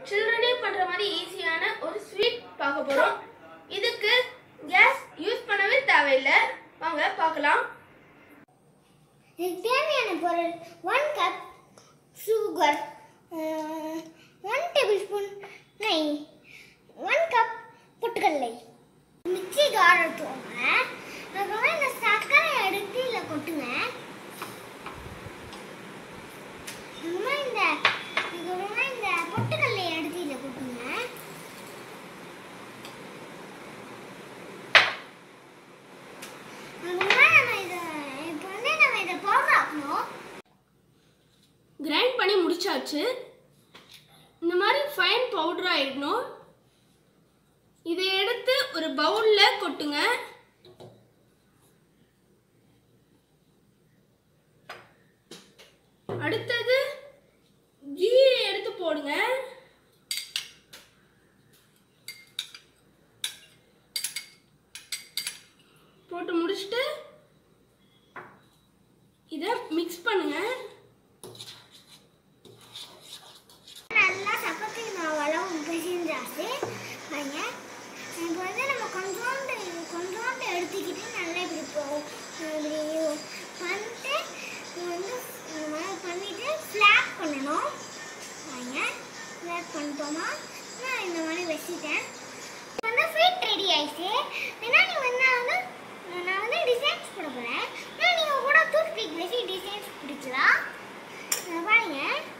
சில்ட்ரனே பண்ற மாதிரி ஈஸியான ஒரு ஸ்வீட் பார்க்க போறோம் இதுக்கு கேஸ் யூஸ் பண்ணவே தேவையில்லை வாங்க பார்க்கலாம் இதுக்கு தேவையான பொருள் one cup sugar one tablespoon நெய் ஒன் கப் பொட்டுக்கடலை மிக்ஸி ஜார் எடுத்துக்கோங்க அதுக்கப்புறம் இந்த சர்க்கரை எடுத்து இதில் கொட்டுங்க அப்புறமா இந்த அதுக்கப்புறமா இந்த பொட்டுக்கடலை எடுத்து இதில் கொட்டுங்க அப்புறமா நம்ம இதை இப்போ வந்து நம்ம இதை பவுடர் ஆக்கணும் கிரைண்ட் பண்ணி முடிச்சாச்சு இந்த மாதிரி ஃபைன் பவுடர் ஆயிடணும் இதை எடுத்து ஒரு பவுல்ல கொட்டுங்க அடுத்தது கீ எடுத்து போடுங்க போட்டு முடிச்சுட்டு இதை மிக்ஸ் பண்ணுங்க நல்லா சப்பாத்தி மாவெல்லாம் பிசைஞ்சாச்சு பாருங்க இப்போ வந்து நம்ம கொஞ்சோண்டு கொஞ்சோண்டு எடுத்துக்கிட்டு நல்லா இப்படி போ இப்படி பண்ணிட்டு இது வந்து இந்த மாதிரி பண்ணிட்டு ஃப்ளாட் பண்ணணும் பாருங்க ஃப்ளாட் பண்ணிட்டோமா நான் இந்த மாதிரி வச்சுட்டேன் இப்போ வந்து ஸ்வீட் ரெடி ஆயிடுச்சு ஏன்னா நீ வந்து நான் வந்து நான் வந்து டிசைன்ஸ் போட போகிறேன் ஆனால் நீங்கள் கூட டூத் பிக் வச்சு டிசைன்ஸ் பிடிக்கலாம் இதை பாருங்க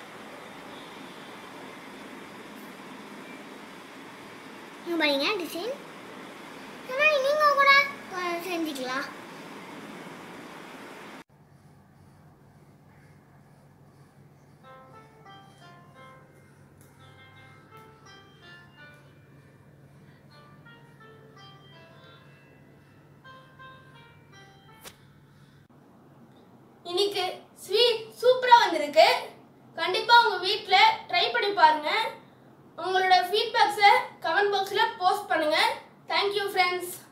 இங்க பாருங்க டிசைன் இந்த மாதிரி நீங்கள் கூட அஹ், செஞ்சுக்கலாம் இன்னைக்கு ஸ்வீட் சூப்பரா வந்திருக்கு கண்டிப்பா உங்க வீட்ல ட்ரை பண்ணி பாருங்க உங்களோட ஃபீட்பேக்ஸை கமெண்ட் பாக்ஸ்ல போஸ்ட் பண்ணுங்க தேங்க்யூ ஃப்ரெண்ட்ஸ்